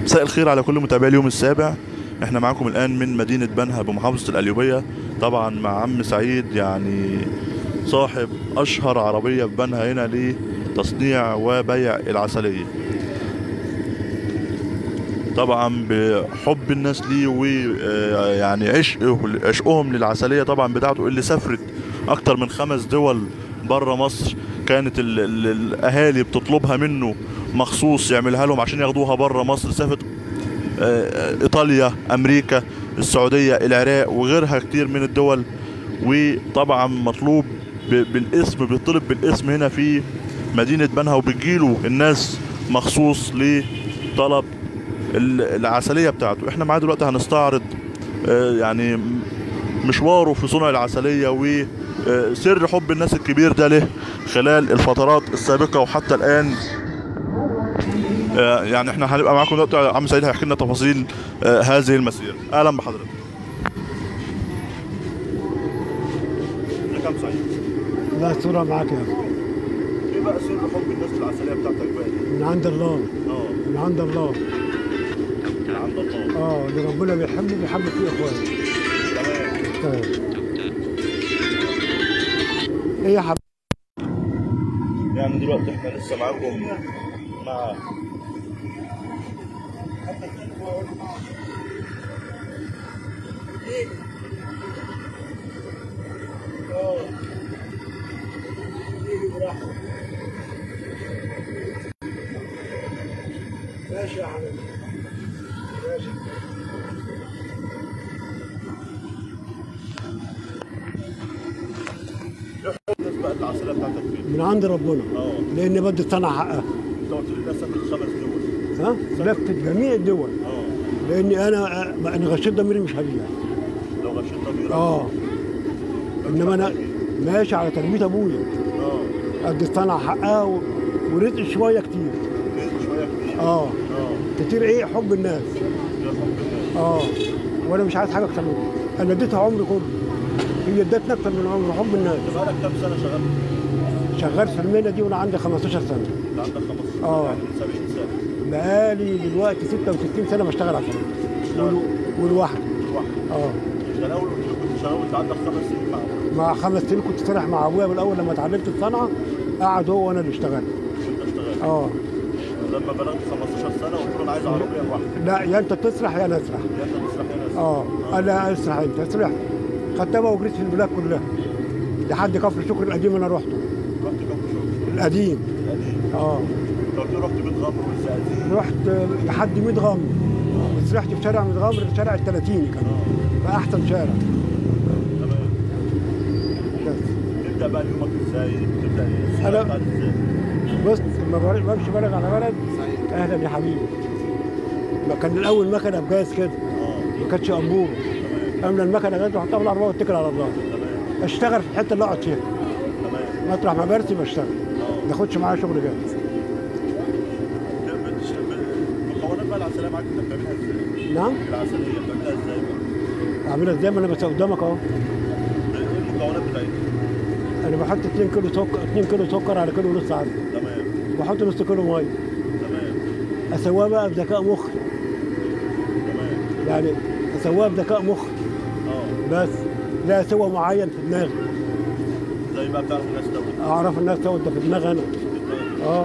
مساء الخير على كل متابعي اليوم السابع احنا معاكم الان من مدينة بنها بمحافظة القليوبية طبعا مع عم سعيد يعني صاحب اشهر عربية في بنها هنا لتصنيع وبيع العسلية طبعا بحب الناس ليه ويعني عشق عشقهم للعسلية طبعا بتاعته اللي سافرت اكتر من خمس دول بره مصر كانت ال ال الاهالي بتطلبها منه مخصوص يعملها لهم عشان ياخدوها بره مصر سافرت آه، ايطاليا امريكا السعوديه العراق وغيرها كتير من الدول وطبعا مطلوب ب- بالاسم بيطلب بالاسم هنا في مدينه بنها وبتجيله الناس مخصوص لطلب ال- العسليه بتاعته احنا معاه دلوقتي هنستعرض آه، يعني مشواره في صنع العسليه وسر حب الناس الكبير ده له خلال الفترات السابقه وحتى الان آه، يعني احنا هنبقى معاكم دلوقتي عم سعيد هيحكي لنا تفاصيل آه، هذه المسيره اهلا بحضرتك كم سعيد لا الصورة معاك يا أخي ايه بقى سر حب الناس للعسليه بتاعتك بقى من عند الله اه من عند الله من عند الله اه اللي ربنا بيحبه بيحب فيه اخوانه تمام تمام ايه يا حبيبي يعني دلوقتي احنا لسه معاكم مع ماشي يا حبيبي ماشي الناس بقى العسليه بتاعتك فين من عند ربنا اه لان بدي صنع حقها انت قلت لي الناس سافرت خمس دول ها لفت جميع الدول اه لاني انا انا غشيت ضميري مش هبيع لو غشيت ضميرك اه انما انا ماشي على تربيه ابويا اه ادي صنع حقها و... ورزق شويه كتير نزل شويه كتير اه اه كتير ايه حب الناس يا حب الناس اه وانا مش عايز حاجه اكتر من كده. انا اديتها عمري كله هي ادتني اكتر من عمري حب الناس انت بقالك كام سنه شغال شغال في المهنه دي وانا عندي 15 سنه انت عندك 15 سنه آه. يعني من 70 سنه بقالي دلوقتي 66 سنه بشتغل على الفريق وال- والواحد لوحدك اه ده الاول قلت لي كنت شغال وانت عندك خمس سنين مع أبوك. مع خمس سنين كنت صالح مع ابويا بالاول لما اتعلمت الصنعه قعد هو وانا اللي اشتغلت وانت اشتغلت اه لما بلغت 15 سنه قلت له انا عايز عربيه لوحدي لا يا انت تسرح يا انا اسرح يا انت تسرح يا ناس اه انا اسرح انت اسرح خدتها بقى وجريت في البلاد كلها لحد كفر شكر القديم انا رحته رحت كم شغل القديم قديم اه انت قلت لي رحت بيت غمر والزقازيق رحت لحد ميت غمر بس رحت في شارع ميت غمر شارع ال 30 كان بقى احسن شارع تمام بس تبدا بقى يومك ازاي تبدا أنا- السنه بتاعت ازاي بص لما بر- بمشي بلد على بلد اهلا يا حبيبي ما كان الاول مكنه بجاز كده اه ما كانتش امبور تمام املى المكنه جاز واحطها في العربيه واتكل على الله تمام اشتغل في الحته اللي اقعد فيها تمام مطرح ما برسي بشتغل اه ما اخدش معايا شغل جاز بتش- مكونات بقى العسليه معاك انت بتعملها ازاي؟ نعم العسليه بتعملها ازاي بقى؟ اعملها ازاي ما انا بس قدامك اهو ايه المكونات بتاعتها؟ انا بحط 2 كيلو سكر 2 كيلو سكر على كيلو ونص عسل تمام بحط نص كيلو ميه تمام اسويها بقى بذكاء مخي تمام يعني اسويها بذكاء مخي اه بس لا سوى معين في دماغي زي بقى بتعرف الناس دوت اعرف الناس سوت ده في دماغي انا اه اه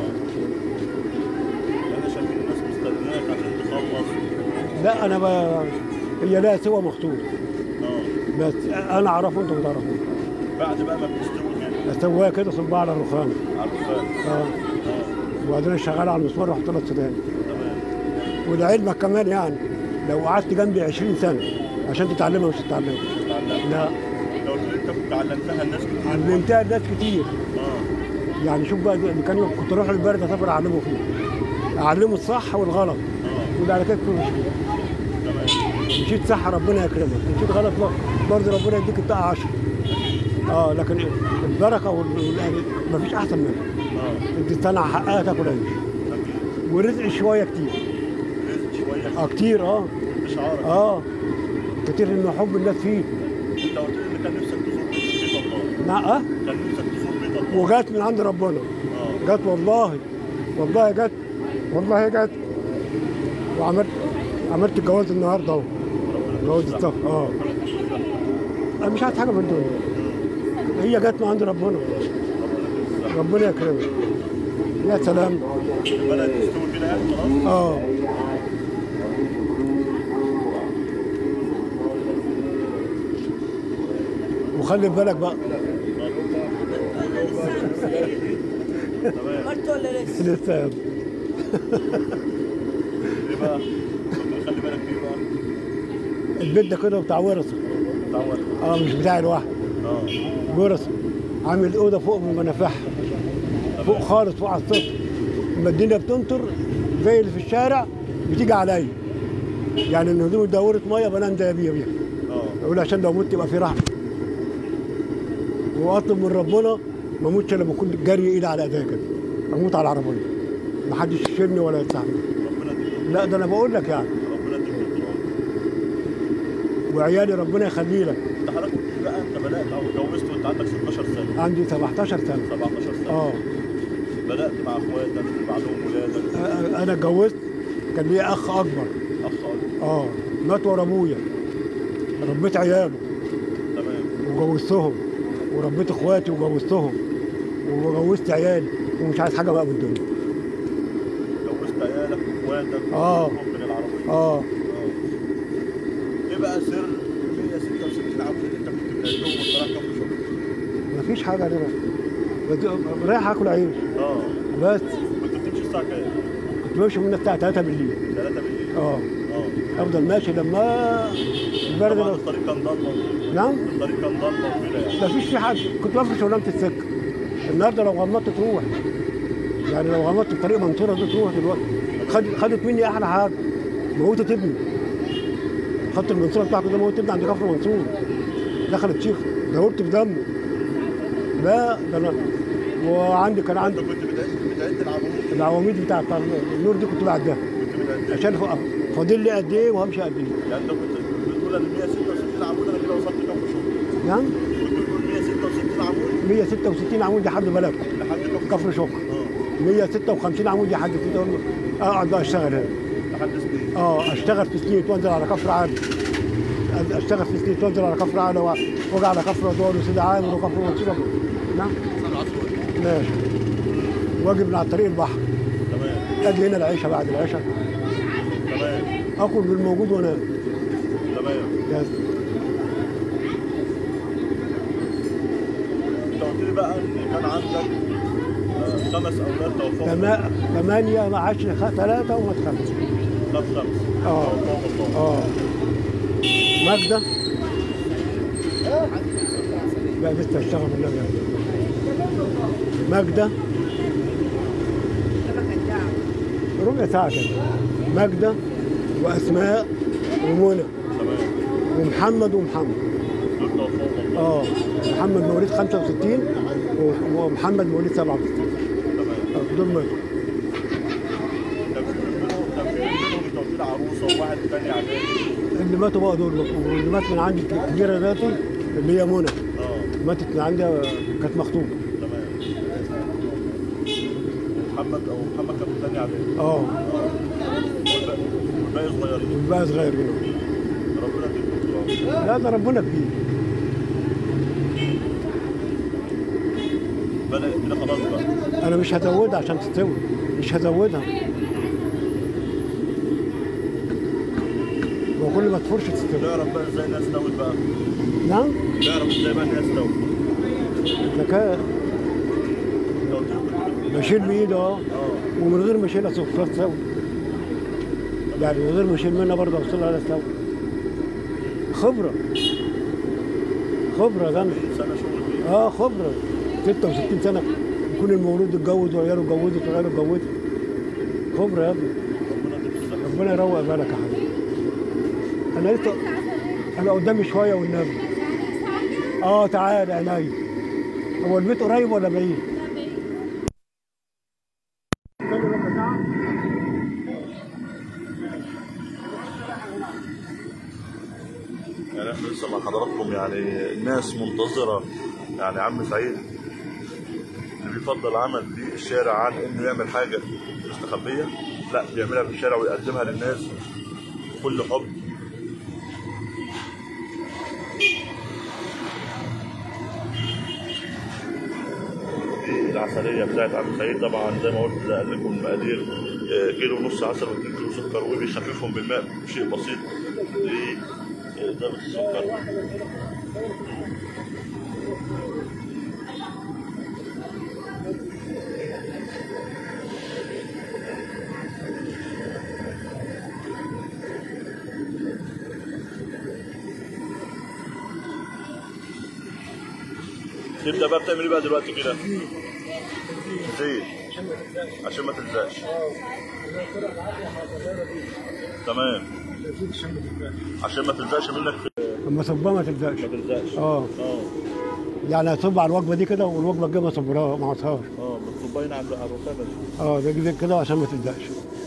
احنا شايفين الناس مستنياك عشان تخلص لا انا بقى هي لها سوى مخطوط اه بس انا اعرفه انتوا ما تعرفوش بعد بقى ما بتستوي كده اسويها كده صباع على الرخام على الرخام اه اه وبعدين شغال على المسمار واحط لها السوداني تمام ولعلمك كمان يعني لو قعدت جنبي 20 سنه عشان تتعلمها مش تتعلمها اتعلمت لا لو قلت لي انت كنت علمتها الناس كتير علمتها ناس كتير اه يعني شوف بقى اللي كان كنت اروح البلد اسافر اعلمه فيه اعلمه الصح والغلط اه واللي على كده كله مش تمام مشيت صح ربنا يكرمك مشيت غلط برضه ربنا يديك الطاقه 10 اه لكن البركه وال- وال- مفيش احسن منها اه انت تصنع حقها تاكل عيش اكيد ورزق شويه كتير رزق شويه اه كتير اه اشعارك اه كتير انه حب الناس فيه انت قلت لي ان كان نفسك تزور بيت الله مع اه كان نفسك تزور بيت الله وجات من عند ربنا اه جت والله والله جت والله جت وعملت عملت الجواز النهارده اهو جواز الطف اه انا مش عايز حاجه في الدنيا هي جت من عند ربنا ربنا يكرمك يا سلام بدات تستوي كده يعني خلاص اه وخلي بالك بقى عملت ولا لسه؟ لسه يا ابني. ايه بقى؟ خلي بالك فيه بقى البيت ده كده بتاع ورثه تعود اه مش بتاعي لوحدي اه ورثه عامل اوضه فوق من منافعها فوق خالص فوق على السطح لما الدنيا بتمطر زي اللي في الشارع بتيجي عليا يعني ان هدومي دورت ميه بنام زي بيها بيها اه اقول عشان لو مت يبقى في رحمه واطلب من ربنا ما اموتش الا بكون جري ايدي على ايديا كده اموت على العربيه ما حدش يشيلني ولا يدفعني ربنا يديك لا ده انا بقول لك يعني ربنا يديك الدعاء. وعيالي ربنا يخلي لك انت حضرتك قلت لي بقى انت بدات او اتجوزت وانت عندك 16 سنه عندي 17 سنه 17 سنه اه بدات مع اخواتك بعدهم ولادك أ- انا اتجوزت كان ليا اخ اكبر اخ أكبر. اه مات ورا ابويا ربيت عياله تمام وجوزتهم وربيت اخواتي وجوزتهم وجوزت عيالي ومش عايز حاجه بقى من الدنيا جوزت عيالك واخواتك آه. وأمهم من العربيه اه اه ايه بقى سر 166 عمود اللي انت كنت بتعملهم وانت رايح كام شغل؟ مفيش حاجه ليه بقى رايح اكل عيش اه بس كنت بتمشي الساعه كام؟ كنت بمشي من الساعه 3 بالليل 3 بالليل اه اه افضل ماشي لما البرد طبعا لو- الطريق كان ضلمه نعم الطريق كان ضلمه وكده يعني مفيش في حد كنت بفرش شغلانه السكه النهارده لو غمضت تروح يعني لو غمضت الطريق منصوره دي تروح دلوقتي خد خدت مني احلى حاجه موتت ابني خدت المنصوره بتاعته ده موتت ابني عند كفر منصور دخلت شيخ دورت في دمه لا ده انا وعندي كان انت عندي كنت بتعد بتعد العمود العواميد بتاعت النور دي كنت بعدها كنت بتعد عشان ف- فاضل لي قد ايه وهمشي قد ايه يعني انت كنت بتقول انا 166 عمود انا كده وصلت كام شغل نعم كنت بتقول 166 عمود 166 عمود لحد بلد لحد كام كفر شكر اه 156 عمود لحد كده أقول له اقعد بقى اشتغل هنا لحد سنين اه اشتغل في سنيت وانزل على كفر عالي اشتغل في سنيت وانزل على كفر عالي واجي على كفر دور وسيدي عامر وكفر منصور نعم ماشي واجي من على طريق البحر تمام اجي هنا العشاء بعد العشاء تمام اكل بالموجود وانام تمام بس. انت قلت لي بقى ان كان عندك آه، خمس اولاد توفاهم تما- ثمانية مع عشرة خ- ثلاثة وما خمسة خمس خمس اه توفاهم الله اه ماجدة لا لسه اشتغل بالله ماجدة ربع ساعة كده ماجدة وأسماء ومنى تمام ومحمد ومحمد دول توفاهم الله اه محمد مواليد 65 و- ومحمد مواليد 67 تمام آه، دول ماتوا كان في منهم كان في منهم انت قلت لي عروسه وواحد تاني اعدادي اللي ماتوا بقى دول واللي مات من عندي الكبيرة دلوقتي اللي هي منى اه ماتت من عندي آه، كانت مخطوبة تمام محمد او محمد كان تاني اعدادي اه والباقي والباقي صغيرين والباقي صغير منهم ربنا يديك الدكتور لا ده ربنا كبير بدأت كده خلاص بقى انا مش هزودها عشان تستوي مش هزودها وكل ما تفرش تستوي تعرف بقى ازاي الناس تستوي بقى نعم تعرف ازاي بقى الناس تستوي ذكاء انت قلت لي كنت بشيل بايدي اه اه ومن غير ما اشيلها صفار تسوي يعني من غير ما اشيل منها برضه اوصلها لا تسوي خبره خبره جامده سنه شغل فيه اه خبره 66 سنه يكون المولود اتجوز وعياله اتجوزت وعياله اتجوزت خبره يا ابني ربنا يديك الصحه ربنا يروق بالك يا حبيبي انا لسه انا قدامي شويه والنبي اه تعالى عينيا هو البيت قريب ولا بعيد؟ يعني احنا لسه مع حضراتكم يعني الناس منتظره يعني عم سعيد اللي بيفضل العمل في الشارع عن انه يعمل حاجه مستخبيه لا بيعملها في الشارع ويقدمها للناس بكل حب دي العسلية بتاعت عم سعيد طبعا زي ما قلت ده قال لكم المقادير آه، كيلو ونص عسل و2 كيلو سكر وبيخففهم بالماء شيء بسيط لإزالة السكر تبدأ بقى بتعمل ايه بقى دلوقتي كده؟ زيت عشان ما تلزقش تمام عشان ما تلزقش منك في اما صبها ما تلزقش ما تلزقش اه اه يعني هتصب على الوجبه دي كده والوجبه الجايه ما صبرها ما عصهاش اه بتصبين عند على الركابه دي اه ده كده كده عشان ما تلزقش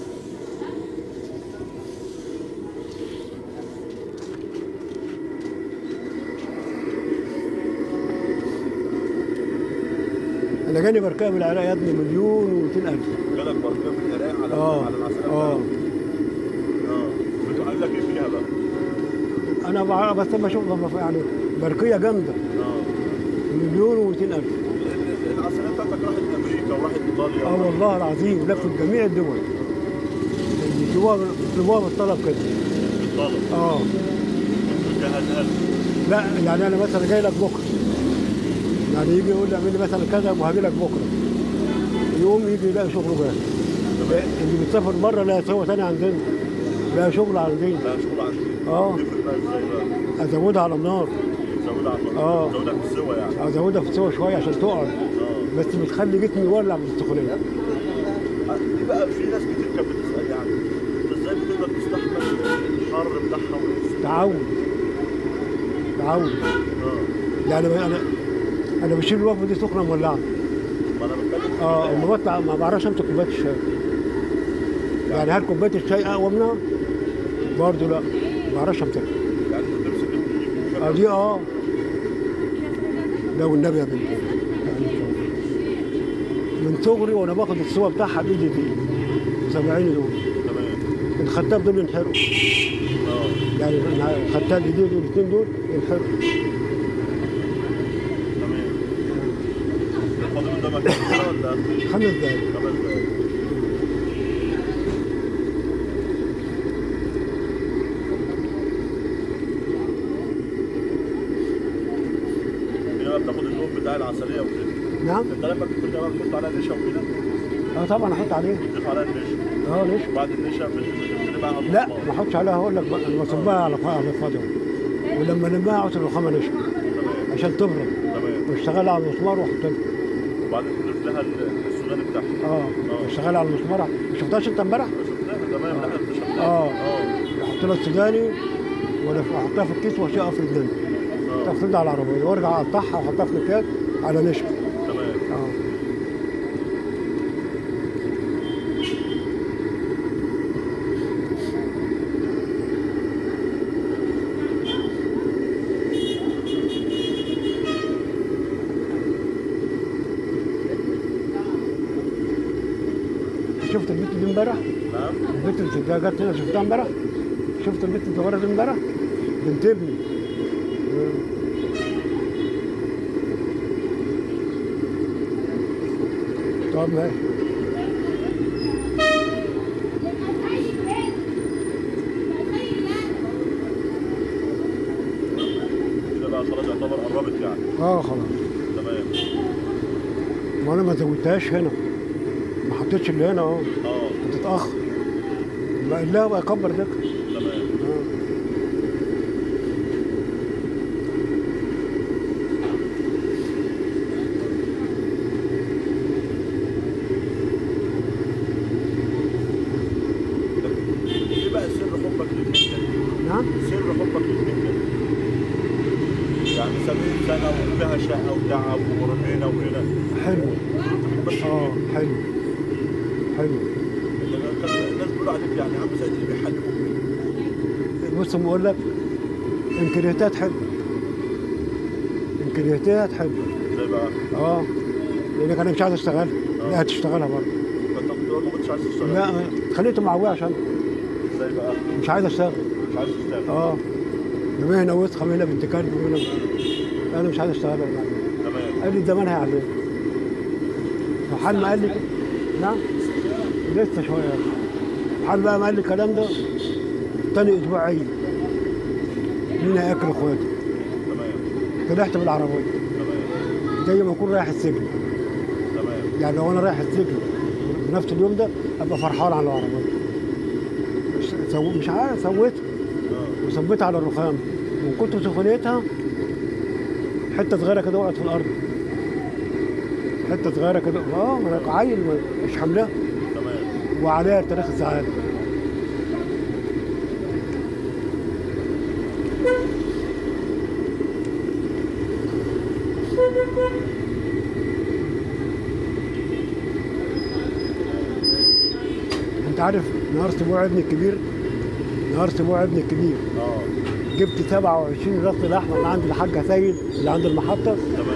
انا جاني بركه من العراق يا ابني مليون و200 الف جالك بركه في العراق على اه على العسل اه اه بتقول لك ايه فيها بقى؟ انا بعرف بس لما اشوف لما يعني بركيه جامده اه مليون و200 الف العسلية بتاعتك راحت امريكا وراحت ايطاليا اه والله العظيم لفت جميع الدول بيطلبوها بيطلبوها بالطلب كده بالطلب اه جهزها لك. لا يعني انا مثلا جاي لك بكره يعني يجي يقول لي اعمل لي مثلا كذا وهاجي لك بكره يقوم يجي يلاقي شغله جاهز اللي بيسافر بره لا يسوى تاني عندنا لا شغل عندنا لا شغل عندي اه تفرق بقى ازاي بقى؟ ازودها على النار زودها على النار. آه. زودها في السوا يعني ازودها في سوا شويه عشان تقعد اه بس بتخلي جسمي يولع من السخونيه دي بقى في ناس كتير كانت بتسال يعني انت ازاي بتقدر تستحمل الحر بتاعها والإنس- تعود تعود اه يعني انا انا بشيل الوجبه دي سخنه مولعه ما انا بتكلم في اه كده وما بطلع ما بعرفش امسك كوبايه الشاي يعني هل كوبايه الشاي اقوى منها؟ برضه لا ما بعرفش امسكها يعني انت تمسك ال- اه دي اه لا والنبي يا بنتي من صغري وانا باخد السوا بتاعها بايدي دي سبعين دول تمام الختاب دول ينحرقوا اه يعني الختاب ايدي دول الاثنين دول ينحرقوا تمام فاضل قدامك كده ولا خمس دقايق خمس دقايق هنا بقى بتاخد اللون بتاع العسلية وكده نعم انت لما بترجع بقى بتحط عليها نشا وكده اه طبعا احط عليه بتضيف عليها النشا اه ليش؟ وبعد النشا بتبتدي بقى على لا الرمان. ما احطش عليها هقول لك بقى انا بصبها على ف- على فاضيه ولما لمها احط الرخامه نشا تمام عشان تبرد تمام واشتغلها على المسمار واحط لها وبعدين تضيف لها السوداني بتاعها اه اشتغلها على المسمار ما شفتهاش انت امبارح؟ شفناها تمام لا انت شفناها اه اه احط لها السوداني ولا احطها في الكيس واشيلها افرد منه اه تفرد على العربيه وارجع اقطعها واحطها في الكيس على نشا تمام اه شفت البنت دي امبارح؟ نعم البنت اللي جت هنا شفتها امبارح؟ شفت البنت الصغيره دي امبارح؟ بنت ابني طب ماشي كده بقى خلاص يعتبر قربت يعني اه خلاص تمام وانا ما زودتهاش هنا ما حطيتش اللي هنا اهو اه هتتاخر ما لا بقى يكبر ده تمام ايه بقى سر حبك للمهنه دي؟ نعم سر حبك للمهنه دي؟ يعني 70 سنه وفيها شقه وتعب ورمينا وهنا حلو بس اه حلو حلو كان الناس بيقولوا عليك يعني عم سيد اللي بيحل امي بص بقول لك امكانياتها حلوه امكانياتها حلوه ازاي بقى؟ اه لانك انا مش عايز اشتغلها لا هتشتغلها برضه انت بتقول ما كنتش عايز تشتغل لا خليته معويه عشان ازاي بقى مش عايز اشتغل مش عايز تشتغل اه ده مهنه وسخه مهنه بنت كلب ومهنه انا مش عايز اشتغل أنا بعد. تمام قال لي الزمان هيعلمك فحال ما قال لي نعم لسه شويه حال بقى ما قال لي الكلام ده تاني اسبوع عيد مين هياكل اخواتي تمام طلعت بالعربيه تمام زي ما اكون رايح السجن تمام يعني لو انا رايح السجن بنفس اليوم ده ابقى فرحان على العربيه مش- سو... مش عارف سويتها اه وثبتها على الرخام من كتر سخونيتها حته صغيره كده وقعت في الارض حته صغيره كده اه ما انا عيل مش حاملها تمام وعليها تاريخ السعاده انت عارف نهار اسبوع ابني الكبير نهار اسبوع ابني الكبير اه جبت 27 راس لحمه من عند الحاجه سيد اللي عند المحطه